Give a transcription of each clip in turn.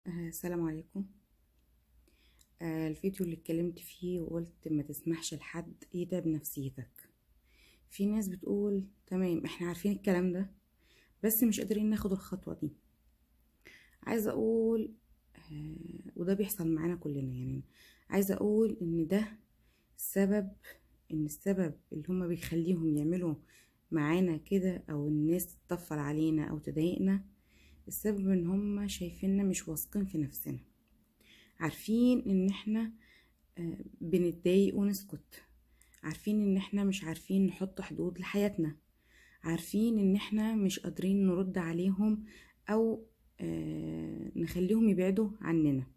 آه، السلام عليكم آه، الفيديو اللي اتكلمت فيه وقلت ما تسمحش لحد ايه بنفسيتك في ناس بتقول تمام احنا عارفين الكلام ده بس مش قادرين ناخد الخطوة دي عايزة اقول آه، وده بيحصل معانا كلنا يعني عايزة اقول ان ده السبب ان السبب اللي هما بيخليهم يعملوا معانا كده او الناس تطفل علينا او تضايقنا السبب ان هما شايفيننا مش واثقين في نفسنا عارفين ان احنا آه، بنتضايق ونسكت عارفين ان احنا مش عارفين نحط حدود لحياتنا عارفين ان احنا مش قادرين نرد عليهم او آه، نخليهم يبعدوا عننا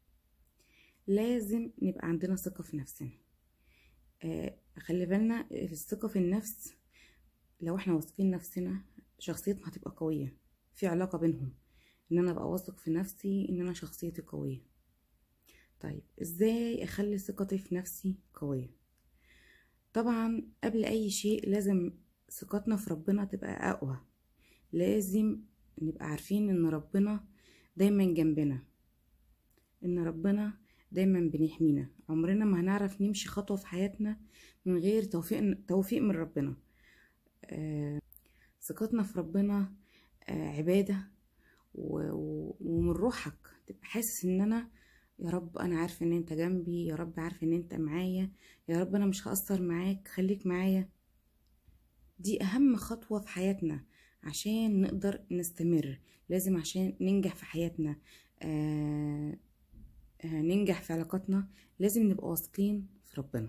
لازم نبقى عندنا ثقة في نفسنا آه، خلي بالنا الثقة في النفس لو احنا واثقين نفسنا شخصيتنا هتبقى قوية في علاقة بينهم ان انا ابقى واثق في نفسي ان انا شخصيتي قوية طيب ازاي اخلي ثقتي في نفسي قوية طبعا قبل اي شيء لازم ثقتنا في ربنا تبقى اقوى لازم نبقى عارفين ان ربنا دايما جنبنا ان ربنا دايما بنحمينا عمرنا ما هنعرف نمشي خطوة في حياتنا من غير توفيق توفيق من ربنا آه، ثقتنا في ربنا آه، عبادة و- و- ومن روحك تبقى حاسس ان انا يا رب انا عارفه ان انت جنبي يا رب عارفه ان انت معايا يا رب انا مش هقصر معاك خليك معايا دي اهم خطوة في حياتنا عشان نقدر نستمر لازم عشان ننجح في حياتنا آه آه ننجح في علاقاتنا لازم نبقى واثقين في ربنا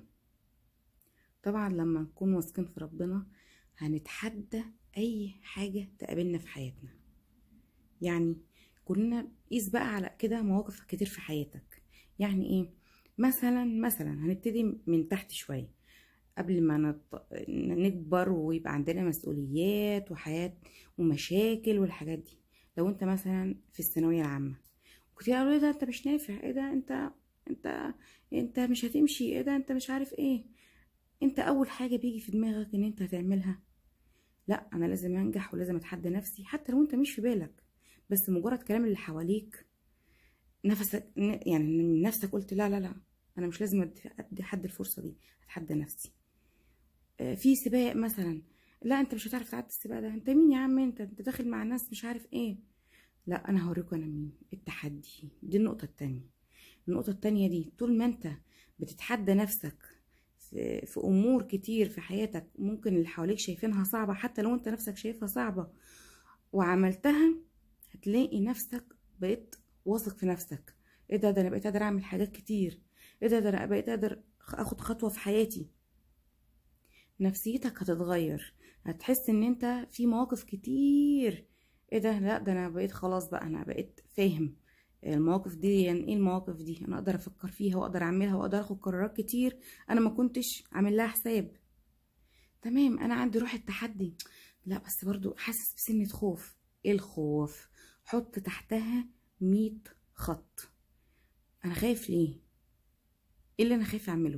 طبعا لما نكون واثقين في ربنا هنتحدى اي حاجة تقابلنا في حياتنا يعني كلنا قيس بقى على كده مواقف كتير في حياتك يعني ايه مثلا مثلا هنبتدي من تحت شوية قبل ما نط... نكبر ويبقى عندنا مسؤوليات وحياة ومشاكل والحاجات دي لو انت مثلا في الثانوية العامة كتير قالوا ايه ده انت مش نافع ايه ده انت انت انت مش هتمشي ايه ده انت مش عارف ايه انت اول حاجة بيجي في دماغك ان انت هتعملها لا انا لازم انجح ولازم اتحدى نفسي حتى لو انت مش في بالك بس مجرد كلام اللي حواليك نفسك ن- يعني من نفسك قلت لا لا لا انا مش لازم ادي أدي حد الفرصه دي اتحدى نفسي آه، في سباق مثلا لا انت مش هتعرف تعدي السباق ده انت مين يا عم انت انت داخل مع ناس مش عارف ايه لا انا هوريكم انا مين التحدي دي النقطه التانية النقطه التانية دي طول ما انت بتتحدى نفسك في, في امور كتير في حياتك ممكن اللي حواليك شايفينها صعبه حتى لو انت نفسك شايفها صعبه وعملتها هتلاقي نفسك بقيت واثق في نفسك ايه ده ده انا بقيت قادر اعمل حاجات كتير ايه ده ده انا بقيت قادر اخد خطوه في حياتي نفسيتك هتتغير هتحس ان انت في مواقف كتير ايه ده لا ده انا بقيت خلاص بقى انا بقيت فاهم المواقف دي يعني ايه المواقف دي انا اقدر افكر فيها واقدر اعملها واقدر اخد قرارات كتير انا ما كنتش عامل لها حساب تمام انا عندي روح التحدي لا بس برضو حاسس بسنة خوف ايه الخوف حط تحتها مية خط انا خايف ليه ايه اللي انا خايف اعمله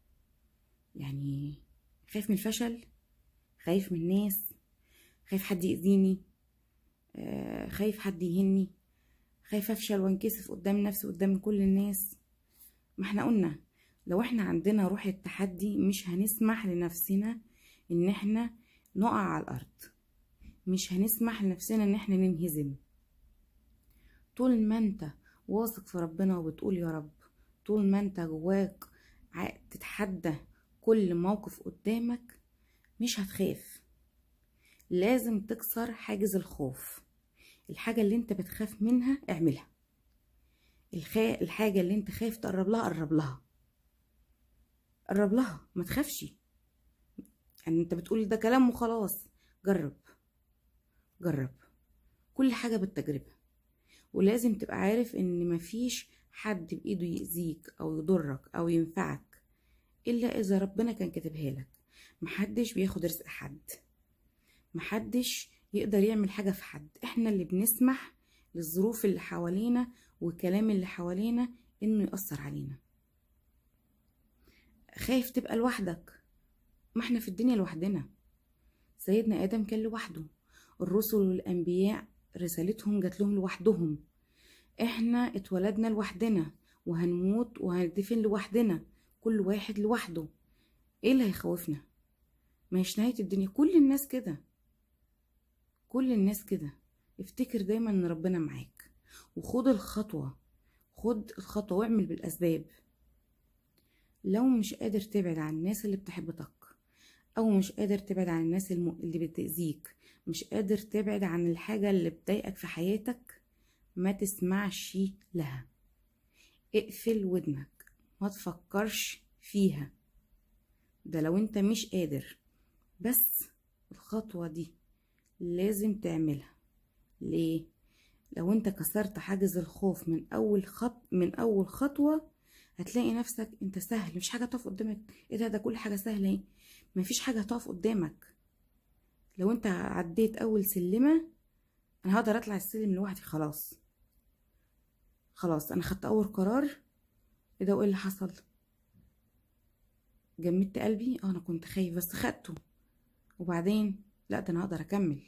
يعني خايف من الفشل خايف من الناس خايف حد يأذيني آه، خايف حد يهني خايف افشل وانكسف قدام نفسي قدام كل الناس ما احنا قلنا لو احنا عندنا روح التحدي مش هنسمح لنفسنا ان احنا نقع على الارض مش هنسمح لنفسنا ان احنا ننهزم طول ما انت واثق في ربنا وبتقول يا رب طول ما انت جواك ع- تتحدى كل موقف قدامك مش هتخاف لازم تكسر حاجز الخوف الحاجة اللي انت بتخاف منها اعملها الخا... الحاجة اللي انت خايف تقرب لها قرب لها قرب لها ما تخافش يعني انت بتقول ده كلام وخلاص جرب جرب كل حاجة بالتجربة ولازم تبقى عارف ان مفيش حد بايده يأذيك او يضرك او ينفعك الا اذا ربنا كان كاتبها لك محدش بياخد رزق حد محدش يقدر يعمل حاجة في حد احنا اللي بنسمح للظروف اللي حوالينا والكلام اللي حوالينا انه يأثر علينا خايف تبقى لوحدك ما احنا في الدنيا لوحدنا سيدنا آدم كان لوحده الرسل والأنبياء رسالتهم جات لهم لوحدهم احنا اتولدنا لوحدنا وهنموت وهندفن لوحدنا كل واحد لوحده ايه اللي هيخوفنا مش نهاية الدنيا كل الناس كده كل الناس كده افتكر دايما ان ربنا معاك وخد الخطوة خد الخطوة واعمل بالأسباب لو مش قادر تبعد عن الناس اللي بتحبطك أو مش قادر تبعد عن الناس الم... اللي بتأذيك مش قادر تبعد عن الحاجة اللي بتضايقك في حياتك ما تسمعش لها اقفل ودنك ما تفكرش فيها ده لو انت مش قادر بس الخطوة دي لازم تعملها ليه لو انت كسرت حاجز الخوف من اول خط من اول خطوة هتلاقي نفسك انت سهل مفيش حاجة تقف قدامك ايه ده ده كل حاجة سهلة ايه مفيش حاجة هتقف قدامك لو انت عديت اول سلمة انا هقدر اطلع السلم لوحدي خلاص خلاص انا خدت اول قرار ايه ده وايه اللي حصل جمدت قلبي اه انا كنت خايف بس خدته وبعدين لا ده انا هقدر اكمل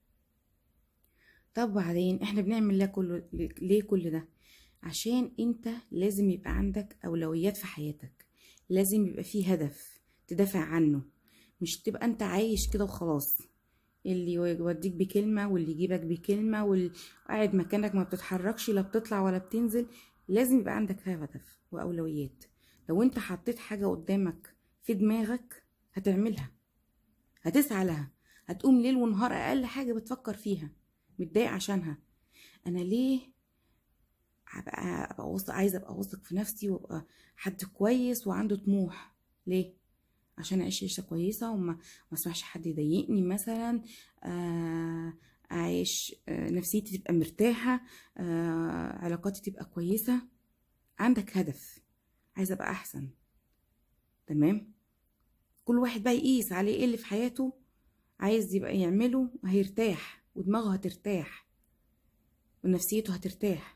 طب بعدين احنا بنعمل ليه كل ليه كل ده عشان انت لازم يبقى عندك اولويات في حياتك لازم يبقى فيه هدف تدافع عنه مش تبقى انت عايش كده وخلاص اللي يوديك بكلمة واللي يجيبك بكلمة واللي قاعد مكانك ما بتتحركش لا بتطلع ولا بتنزل لازم يبقى عندك هدف وأولويات لو انت حطيت حاجة قدامك في دماغك هتعملها هتسعى لها هتقوم ليل ونهار أقل حاجة بتفكر فيها متضايق عشانها أنا ليه هبقى أبقى واثق عايزة أبقى واثق في نفسي وأبقى حد كويس وعنده طموح ليه عشان اعيش عيشه كويسه وما ما اسمحش حد يضايقني مثلا آه اعيش آه نفسيتي تبقى مرتاحه آه علاقاتي تبقى كويسه عندك هدف عايزه ابقى احسن تمام كل واحد بقى يقيس عليه ايه اللي في حياته عايز يبقى يعمله هيرتاح ودماغه هترتاح ونفسيته هترتاح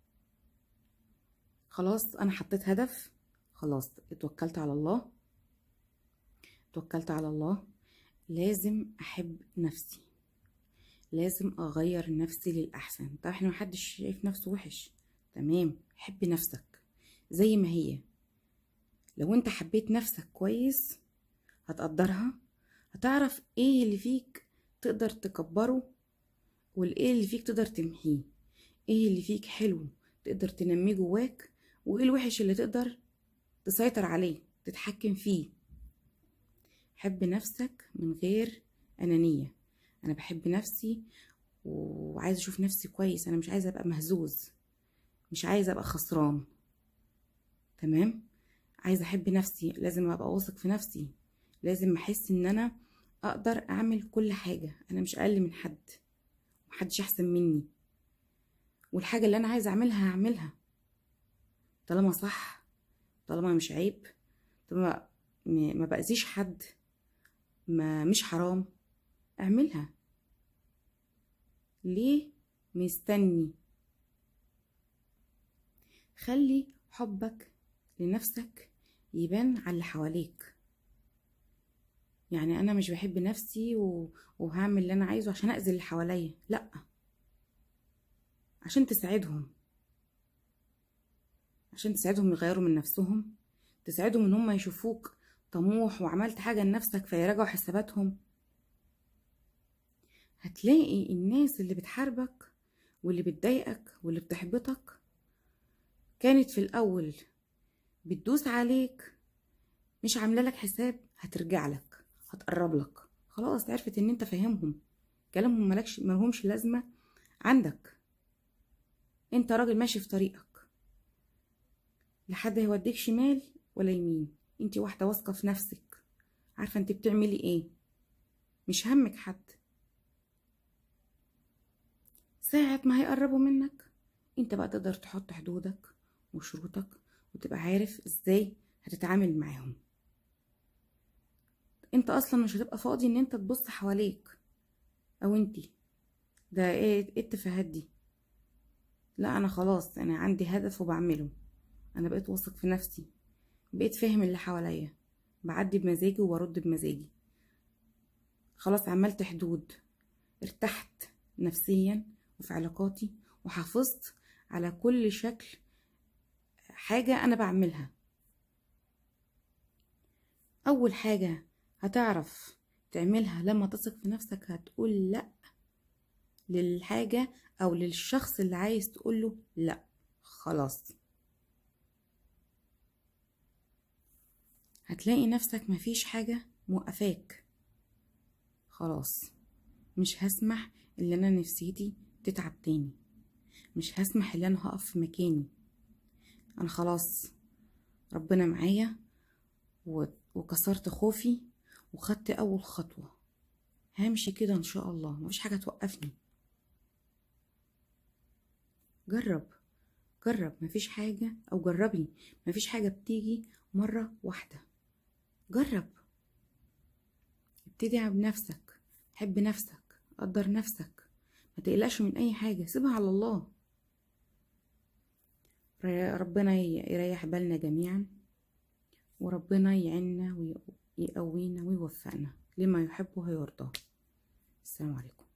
خلاص انا حطيت هدف خلاص اتوكلت على الله توكلت على الله لازم احب نفسي لازم اغير نفسي للاحسن طب احنا محدش شايف نفسه وحش تمام حب نفسك زي ما هي لو انت حبيت نفسك كويس هتقدرها هتعرف ايه اللي فيك تقدر تكبره والايه اللي فيك تقدر تمحيه ايه اللي فيك حلو تقدر تنميه جواك وايه الوحش اللي تقدر تسيطر عليه تتحكم فيه حب نفسك من غير أنانية أنا بحب نفسي وعايزة أشوف نفسي كويس أنا مش عايزة أبقى مهزوز مش عايزة أبقى خسران تمام عايزة أحب نفسي لازم أبقى واثق في نفسي لازم أحس إن أنا أقدر أعمل كل حاجة أنا مش أقل من حد محدش أحسن مني والحاجة اللي أنا عايزة أعملها هعملها طالما صح طالما مش عيب طالما ما بأذيش حد ما مش حرام اعملها ليه مستني خلي حبك لنفسك يبان على اللي حواليك يعني انا مش بحب نفسي و... وهعمل اللي انا عايزه عشان اذي اللي حواليا لا عشان تساعدهم عشان تساعدهم يغيروا من نفسهم تساعدهم ان هم يشوفوك طموح وعملت حاجة لنفسك فيراجعوا حساباتهم هتلاقي الناس اللي بتحاربك واللي بتضايقك واللي بتحبطك كانت في الأول بتدوس عليك مش عاملة لك حساب هترجع لك هتقرب لك خلاص عرفت ان انت فاهمهم كلامهم ملكش ملهمش لازمة عندك انت راجل ماشي في طريقك لحد هيوديك شمال ولا يمين انت واحدة واثقة في نفسك عارفة انت بتعملي ايه مش همك حد ساعة ما هيقربوا منك انت بقى تقدر تحط حدودك وشروطك وتبقى عارف ازاي هتتعامل معاهم انت اصلا مش هتبقى فاضي ان انت تبص حواليك او انتي ده ايه ايه التفاهات دي لا انا خلاص انا عندي هدف وبعمله انا بقيت واثق في نفسي بقيت فاهم اللي حواليا بعدي بمزاجي وبرد بمزاجي خلاص عملت حدود ارتحت نفسيا وفي علاقاتي وحافظت على كل شكل حاجة أنا بعملها أول حاجة هتعرف تعملها لما تثق في نفسك هتقول لأ للحاجة أو للشخص اللي عايز تقوله لأ خلاص هتلاقي نفسك مفيش حاجة موقفاك خلاص مش هسمح اللي أنا نفسيتي تتعب تاني مش هسمح اللي أنا هقف في مكاني أنا خلاص ربنا معايا و- وكسرت خوفي وخدت أول خطوة همشي كده إن شاء الله مفيش حاجة توقفني جرب جرب مفيش حاجة أو جربي مفيش حاجة بتيجي مرة واحدة جرب ابتدي بنفسك حب نفسك قدر نفسك ما تقلقش من أي حاجة سيبها على الله ر- ربنا ي- يريح بالنا جميعا وربنا يعيننا ويقوينا ويوفقنا لما يحبه ويرضاه السلام عليكم